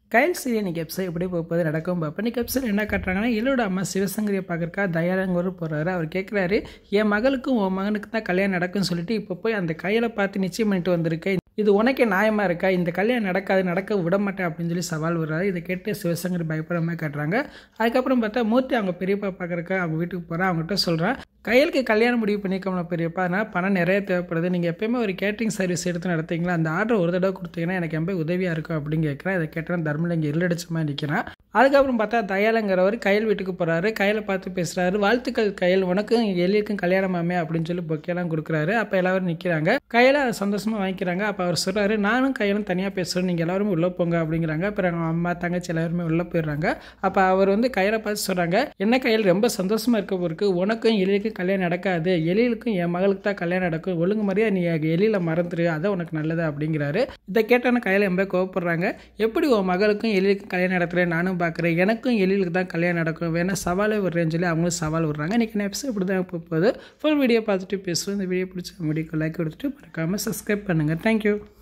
Kyle serial இன்னைக்கு episode எப்படி போகுது நடக்கும் பார்ப்போம் இன்னைக்கு எபிசோட் என்ன காட்டுறாங்கன்னா இலோட அம்மா சிவசங்கரியை பார்க்கறக்கா தயாரங்கூர் போகிறாரு அவர் கேட்குறாரு என் மகளுக்கும் உன் மகனுக்கு தான் கல்யாணம் நடக்கும்னு சொல்லிட்டு இப்போ போய் அந்த கையில் பார்த்து நிச்சயம் பண்ணிட்டு வந்திருக்கேன் இது உனக்கே நியாயமா இருக்கா இந்த கல்யாணம் நடக்காது நடக்க விட மாட்டேன் அப்படின்னு சொல்லி சவால் விடுறாரு இதை கேட்டு சிவசங்கரி பயப்படுற மாதிரி காட்டுறாங்க அதுக்கப்புறம் பார்த்தா மூர்த்தி அவங்க பெரியப்பா பார்க்கறக்க அவங்க வீட்டுக்கு போகிறா அவங்ககிட்ட சொல்கிறான் கையலுக்கு கல்யாணம் முடிவு பண்ணிக்கோம்ல பெரியப்பா அதனால் பணம் நிறைய தேவைப்படுது நீங்கள் எப்பயுமே ஒரு கேட்ரிங் சர்வீஸ் எடுத்து நடத்தீங்களா அந்த ஆர்டர் ஒரு தடவை கொடுத்தீங்கன்னா எனக்கு ரொம்ப உதவியாக இருக்கும் அப்படின்னு கேட்குறேன் இதை கேட்டேன் தர்மலிங்க இருளடிச்ச மாதிரி நிற்கிறான் அதுக்கப்புறம் பார்த்தா தயாலங்கிறவர் கையல் வீட்டுக்கு போகிறாரு கையில் பார்த்து பேசுகிறாரு வாழ்த்துக்கள் கையல் உனக்கும் எலிக்கும் கல்யாணமாமே அப்படின்னு சொல்லி பொக்கையெல்லாம் கொடுக்குறாரு அப்போ எல்லாரும் நிற்கிறாங்க கையில் அதை சந்தோஷமாக வாங்கிக்கிறாங்க அப்போ அவர் சொல்கிறாரு நானும் கையிலும் தனியாக பேசுகிறேன் நீங்கள் எல்லாருமே உள்ளே போங்க அப்படிங்கிறாங்க அப்புறம் அவங்க அம்மா தங்கச்சி எல்லாருமே உள்ளே போயிடுறாங்க அப்போ அவர் வந்து கையில் பார்த்து சொல்கிறாங்க என்ன கையில் ரொம்ப சந்தோஷமாக இருக்க போருக்கு உனக்கும் எலிக்கும் கல்யாணம் நடக்காது எலிகளுக்கும் என் மகளுக்கு தான் கல்யாணம் நடக்கும் ஒழுங்கு மாதிரியா நீ எலியில் மறந்துரு அதான் உனக்கு நல்லது அப்படிங்கிறாரு இதை கேட்டான கையில் ரொம்ப கோவப்படுறாங்க எப்படி உன் மகளுக்கும் எலிலுக்கும் கல்யாணம் நடத்துகிறேன் நானும் பார்க்குறேன் எனக்கும் எலிலுக்கு தான் கல்யாணம் நடக்கும் வேணா சவாலே விடுறேன்னு சொல்லி அவங்களும் சவால் விடுறாங்க இன்றைக்கி எபிசோட் இப்படி தான் போகுது ஃபுல் வீடியோ பார்த்துட்டு பேசுவோம் இந்த வீடியோ பிடிச்ச முடிக்கும் லைக் கொடுத்துட்டு மறக்காமல் சப்ஸ்கிரைப் பண்ணுங்கள் தேங்க்யூ